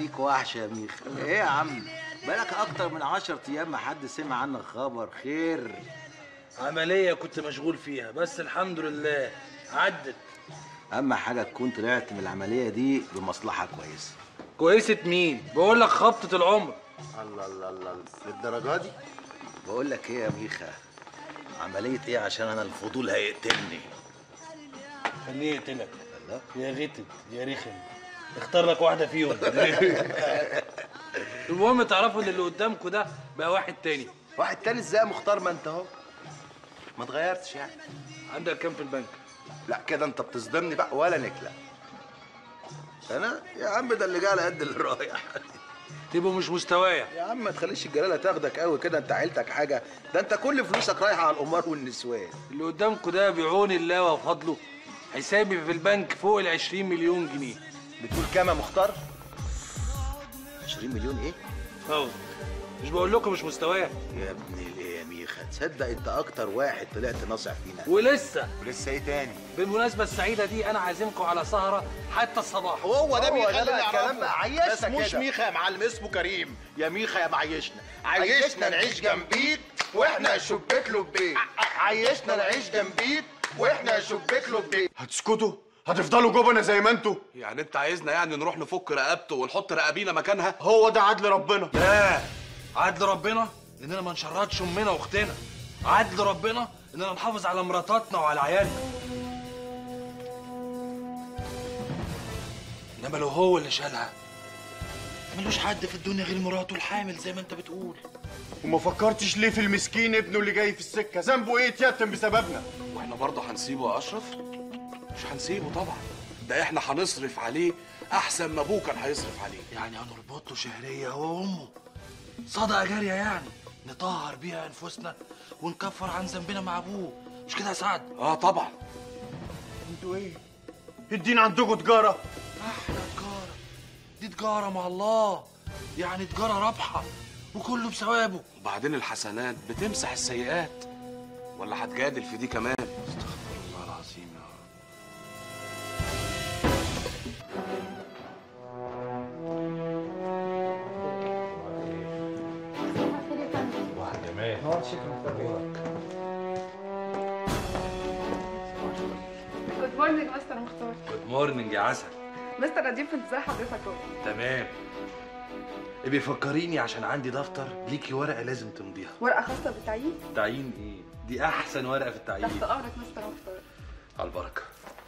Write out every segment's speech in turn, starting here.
ليك وحشه يا ميخ ايه يا عم بقالك اكتر من عشر ايام ما حد سمع عنك خبر خير عملية كنت مشغول فيها بس الحمد لله عدت اهم حاجه تكون طلعت من العمليه دي بمصلحه كويسه كويسة مين؟ بقول لك خبطة العمر الله الله الله للدرجه دي بقول لك ايه يا ميخا عمليه ايه عشان انا الفضول هيقتلني خليه يقتلك الله يا غتت يا رخم اختار لك واحدة فيهم المهم تعرفوا ان اللي قدامكم ده بقى واحد تاني واحد تاني ازاي مختار ما انت اهو ما اتغيرتش يعني عندك كام في البنك؟ لا كده انت بتصدمني بقى ولا نكله انا يا عم ده اللي جاي على قد اللي رايح تبقوا مش مستوايا يا عم ما تخليش الجلاله تاخدك قوي كده انت عيلتك حاجه ده انت كل فلوسك رايحه على القمار والنسوان اللي قدامكم ده بعون الله وفضله حسابي في البنك فوق ال 20 مليون جنيه بتقول كام يا مختار 20 مليون ايه اهو مش بقول لكم مش مستوايا يا ابن الايه يا ميخا تصدق انت اكتر واحد طلعت ناصح فينا ولسه ولسه ايه تاني بالمناسبة السعيدة دي أنا عازمكم على سهرة حتى الصباح هو ده ميخا ده اللي بقى الكلام نعرفه بقى، عيشنا ما اسموش كده. ميخا يا معلم اسمه كريم يا ميخا يا معيشنا عيشنا عيشنا نعيش جنبيك واحنا شبيك له ببيت عيشنا نعيش جنبيك واحنا شبيك له ببيت هتسكتوا؟ هتفضلوا جبنة زي ما انتوا؟ يعني انت عايزنا يعني نروح نفك رقبته ونحط رقابينا مكانها هو ده عدل ربنا لا عدل ربنا إننا ما نشردش أمنا وأختنا عدل ربنا إننا نحافظ على مراتاتنا وعلى عيالنا إنما لو هو اللي شالها ملوش حد في الدنيا غير مراته الحامل زي ما أنت بتقول وما فكرتش ليه في المسكين ابنه اللي جاي في السكة ذنبه ايه يتيتم بسببنا واحنا برضه هنسيبه يا اشرف مش هنسيبه طبعا ده احنا هنصرف عليه احسن ما ابوه كان هيصرف عليه يعني هنربط له شهرية هو وأمه صدقة جارية يعني نطهر بيها أنفسنا ونكفر عن ذنبنا مع أبوه مش كده يا سعد؟ اه طبعا انتوا ايه؟ الدين عندكم تجارة احلى تجارة دي تجارة مع الله يعني تجارة رابحة وكله بثوابه وبعدين الحسنات بتمسح السيئات ولا هتجادل في دي كمان استغفر الله العظيم يا رب جود مورنينج مستر مختار جود مورنينج يا عسل مستر رديف ازاي حضرتك هو تمام بيفكريني عشان عندي دفتر ليكي ورقة لازم تمضيها ورقه خاصه بالتعيين تعيين ايه؟ دي أحسن ورقة في التعيين تحت امرك مستر مختار على البركة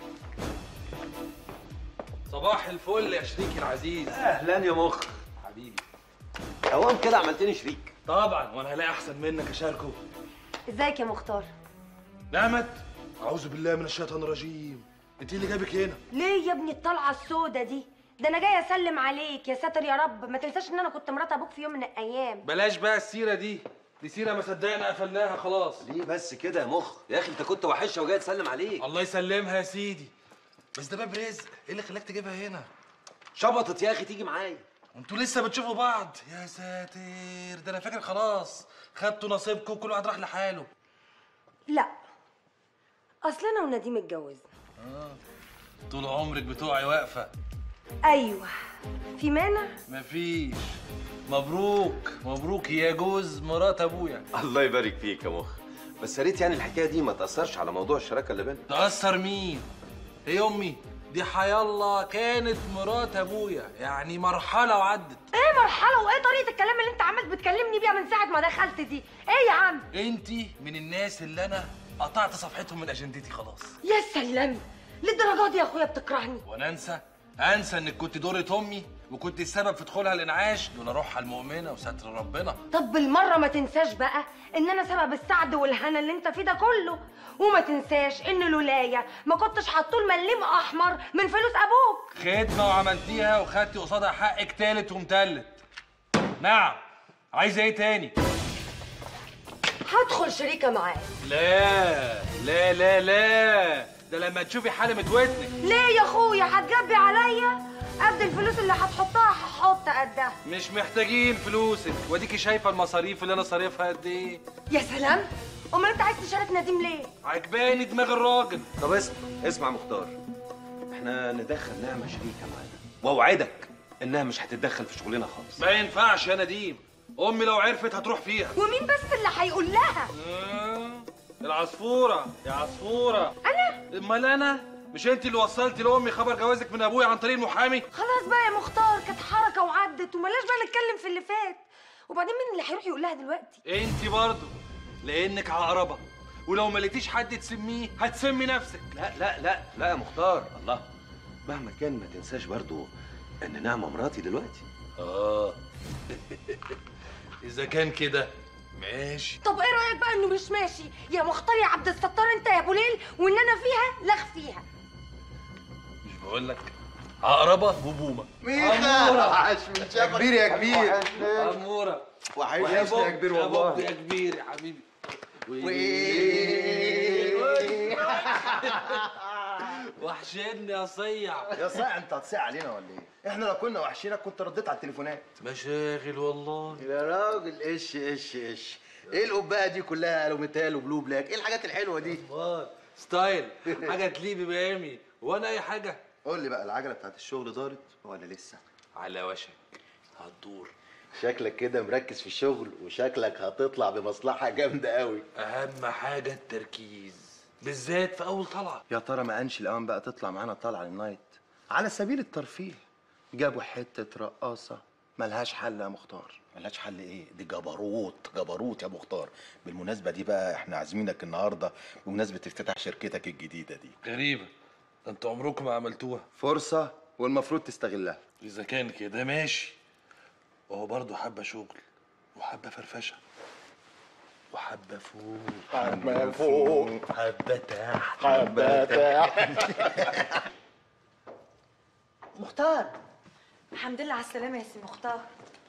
صباح الفل يا شريكي العزيز اهلا يا مخ حبيبي اوام كده عملتني شريك طبعا وانا هلاقي احسن منك اشاركه ازيك يا مختار نعمت اعوذ بالله من الشيطان الرجيم انت اللي جابك هنا ليه يا ابني الطلعه السودة دي ده انا جاي اسلم عليك يا ساتر يا رب ما تنساش ان انا كنت مرات ابوك في يوم من الايام بلاش بقى السيره دي دي سيره ما صدقنا قفلناها خلاص ليه بس كده يا مخ يا اخي انت كنت وحشه وجاي تسلم عليك الله يسلمها يا سيدي بس ده باب رزق ايه اللي خلاك تجيبها هنا شبطت يا اخي تيجي معايا انتوا لسه بتشوفوا بعض يا ساتر ده انا فاكر خلاص خدتوا نصيبكم وكل واحد راح لحاله لا اصل انا ونديم اتجوزنا طول عمرك بتوعي واقفه ايوه في مانع مفيش مبروك مبروك يا جوز مرات ابويا الله يبارك فيك يا مخ بس يا ريت يعني الحكايه دي ما تاثرش على موضوع الشراكه اللي بيننا تأثر مين؟ هي أمي دي حيالله كانت مرات أبويا يعني مرحلة وعدت ايه مرحله وايه طريقه الكلام اللي انت عمال بتكلمني بيها من ساعه ما دخلت دي ايه يا عم أنت من الناس اللي أنا قطعت صفحتهم من أجندتي خلاص يا سلام للدرجه دي يا اخويا بتكرهني وأنا أنسى أنسى إنك كنت دورة أمي وكنت السبب في دخولها الإنعاش دون روحها المؤمنة وستر ربنا طب بالمره ما تنساش بقى ان انا سبب السعد والهنا اللي انت فيه ده كله وما تنساش ان لولايا ما كنتش حطول مليم احمر من فلوس ابوك خدمة وعملتيها وخدتي قصادها حقك تالت ومتلت نعم عايزة إيه تاني؟ هدخل شريكه معاك لا لا لا لا ده لما تشوفي حلمة ودنك ليه يا اخويا هتجبي عليا قد الفلوس اللي هتحطها هحط قدها مش محتاجين فلوسك واديكي شايفه المصاريف اللي انا صارفها قد ايه يا سلام امال انت عايز تشارك نديم ليه عجباني دماغ الراجل طب اسمع اسمع مختار احنا ندخل نعمه شريكه معانا واوعدك انها مش هتتدخل في شغلنا خالص ما ينفعش يا نديم امي لو عرفت هتروح فيها ومين بس اللي هيقول لها آه، العصفوره يا عصفوره انا امال انا مش انت اللي وصلتي لامي خبر جوازك من ابويا عن طريق المحامي خلاص بقى يا مختار كانت حركه وعدت وملاش بقى نتكلم في اللي فات وبعدين مين اللي هيروح يقول لها دلوقتي انت برضه لانك عقربه ولو ما لقيتيش حد تسميه هتسمي نفسك لا لا لا لا يا مختار الله مهما كان ما تنساش برضو ان نعمه مراتي دلوقتي اه اذا كان كده ماشي طب ايه رايك بقى انه مش ماشي يا مختار يا عبد الستار انت يا ابو ليل وان انا فيها لغ فيها مش بقول لك عقربه وبومه ميخا عاش من يا كبير يا كبير اموره وحشني يا كبير والله. يا كبير يا حبيبي وحشني يا صيع يا صايع انت هتصيع علينا ولا ايه؟ احنا لو كنا وحشينك كنت رديت على التليفونات مشاغل والله يا راجل ايش ايش ايش ايه القبعه دي كلها الوميتال وبلو بلاك ايه الحاجات الحلوه دي امال ستايل حاجه تليق بمقامي وانا اي حاجه قول لي بقى العجله بتاعت الشغل دارت ولا لسه؟ على وشك هتدور شكلك كده مركز في الشغل وشكلك هتطلع بمصلحه جامده قوي اهم حاجه التركيز بالذات في اول طلعه يا ترى ما انش الاوان بقى تطلع معانا طالعه النايت على سبيل الترفيه جابوا حته رقاصه ملهاش حل يا مختار ملهاش حل ايه دي جبروت جبروت يا مختار بالمناسبه دي بقى احنا عازمينك النهارده بمناسبه افتتاح شركتك الجديده دي غريبه ده انتوا عمركم ما عملتوها فرصه والمفروض تستغلها اذا كان كده ماشي وهو برضه حبه شغل وحبه فرفشه وحبه فوق حبه فوق حبه تحت حبه مختار الحمد لله على السلامه يا سي مختار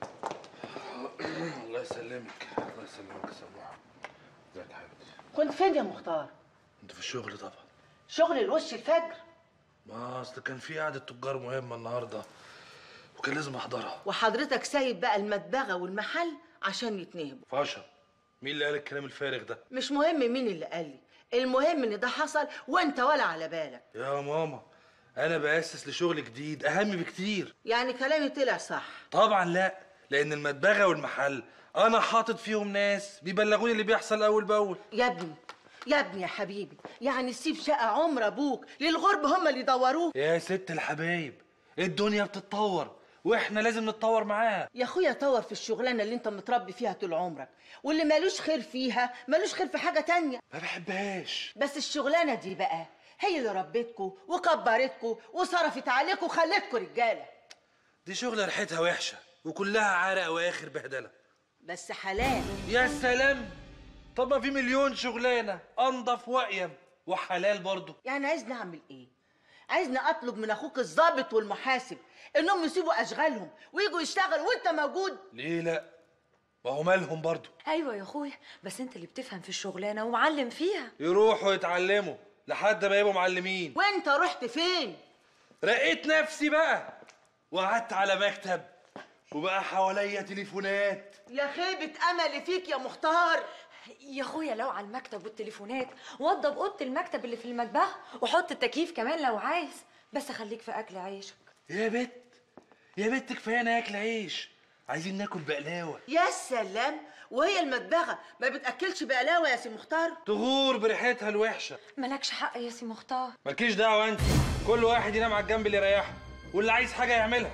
الله يسلمك الله يسلمك يا سموحه ازيك يا حبيبتي كنت فين يا مختار؟ انت في الشغل طبعا شغل الوش الفجر ما اصل كان في قعده تجار مهمه النهارده وكان لازم احضرها وحضرتك سايب بقى المدبغة والمحل عشان يتنهبوا فاشا مين اللي قال الكلام الفارغ ده مش مهم مين اللي قال لي المهم ان ده حصل وانت ولا على بالك يا ماما انا باسس لشغل جديد اهم بكتير يعني كلامي طلع صح طبعا لا لان المدبغه والمحل انا حاطط فيهم ناس بيبلغوني اللي بيحصل اول باول يا ابني يا ابني يا حبيبي يعني سيب شقة عمر ابوك للغرب هم اللي يدوروه يا ست الحبايب الدنيا بتتطور واحنا لازم نتطور معاها يا اخويا طور في الشغلانه اللي انت متربي فيها طول عمرك واللي مالوش خير فيها مالوش خير في حاجه تانية ما بحبهاش بس الشغلانه دي بقى هي اللي ربتكوا وكبرتكوا وصرفت عليكوا وخلتكوا رجاله دي شغله ريحتها وحشه وكلها عرق واخر بهدله بس حلال يا سلام طب ما في مليون شغلانه انضف واقيم وحلال برضه يعني عايزني اعمل ايه عايزني اطلب من اخوك الضابط والمحاسب انهم يسيبوا اشغالهم ويجوا يشتغلوا وانت موجود ليه لا ما هو مالهم برضه ايوه يا اخويا بس انت اللي بتفهم في الشغلانه ومعلم فيها يروحوا يتعلموا لحد ما يبقوا معلمين وانت رحت فين رقيت نفسي بقى وقعدت على مكتب وبقى حواليا تليفونات يا خيبه املي فيك يا مختار يا اخويا لو على المكتب والتليفونات وضب اوضه المكتب اللي في المطبخ وحط التكييف كمان لو عايز بس خليك في اكل عيشك يا بت يا بت كفايه اكل عيش عايزين ناكل بقلاوه يا سلام وهي المدبغه ما بتاكلش بقلاوه يا سي مختار تغور بريحتها الوحشه مالكش حق يا سي مختار مالكيش دعوه انت كل واحد ينام على الجنب اللي يريحه واللي عايز حاجه يعملها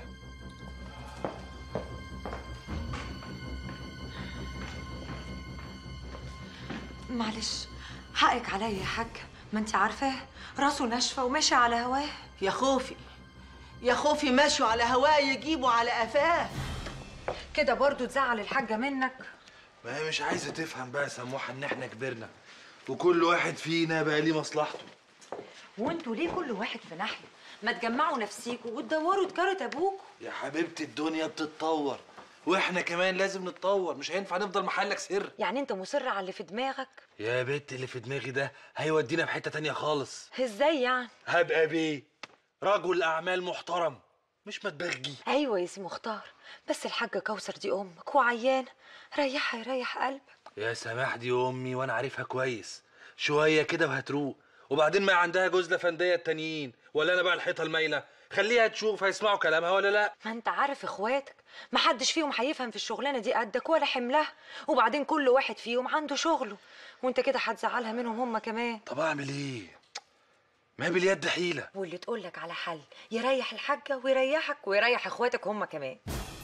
معلش حقك عليا يا حاج ما انت عارفاه راسه ناشفه وماشي على هواه يا خوفي يا خوفي ماشوا على هواه يجيبوا على قفاه كده برضو تزعل الحاجه منك ما هي مش عايزه تفهم بقى يا سموحه ان احنا كبرنا وكل واحد فينا بقى ليه مصلحته وانتوا ليه كل واحد في ناحيه ما تجمعوا نفسيكوا وتدوروا تجارة ابوكوا يا حبيبتي الدنيا بتتطور واحنا كمان لازم نتطور مش هينفع نفضل محلك سر يعني انت مصر على اللي في دماغك يا بنت اللي في دماغي ده هيودينا في حته تانية خالص ازاي يعني هبقى بيه رجل اعمال محترم مش متبغي ايوه يا سي مختار بس الحاجه كوثر دي امك وعيانه ريحها يريح قلبك يا سماح دي امي وانا عارفها كويس شويه كده وهتروق وبعدين ما عندها جوز لفنديه التانيين ولا انا بقى الحيطه المايله خليها تشوف هيسمعوا كلامها ولا لا ما انت عارف اخواتك محدش فيهم هيفهم في الشغلانه دي قدك ولا حملها وبعدين كل واحد فيهم عنده شغله وانت كده هتزعلها منهم هم كمان طب اعمل ايه ما هي باليد حيله واللي تقولك على حل يريح الحاجه ويريحك ويريح اخواتك هم كمان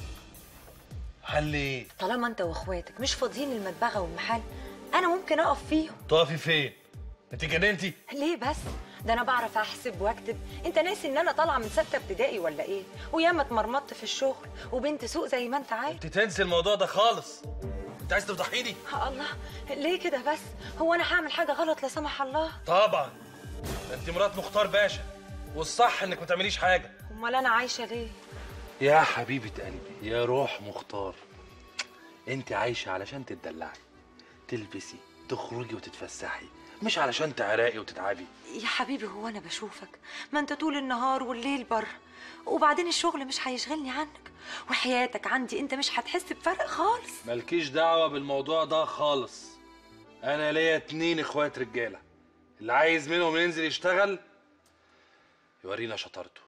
حل ايه طالما انت واخواتك مش فاضيين المدبغه والمحل انا ممكن اقف فيهم تقفي فين انت جننتي ليه بس ده انا بعرف احسب واكتب انت ناسي ان انا طالعه من سته ابتدائي ولا ايه وياما اتمرمطت في الشغل وبنت سوق زي ما انت عارف انت تنسي الموضوع ده خالص انت عايز تفضحيني الله ليه كده بس هو انا هعمل حاجه غلط لا سمح الله طبعا ده انت مرات مختار باشا والصح انك ما تعمليش حاجه امال انا عايشه ليه يا حبيبه قلبي يا روح مختار انت عايشه علشان تتدلعي تلبسي تخرجي وتتفسحي مش علشان تعرقي وتتعبي يا حبيبي هو انا بشوفك ما انت طول النهار والليل بره وبعدين الشغل مش هيشغلني عنك وحياتك عندي انت مش هتحس بفرق خالص مالكيش دعوه بالموضوع ده خالص انا ليا اتنين اخوات رجاله اللي عايز منهم ينزل يشتغل يورينا شطارته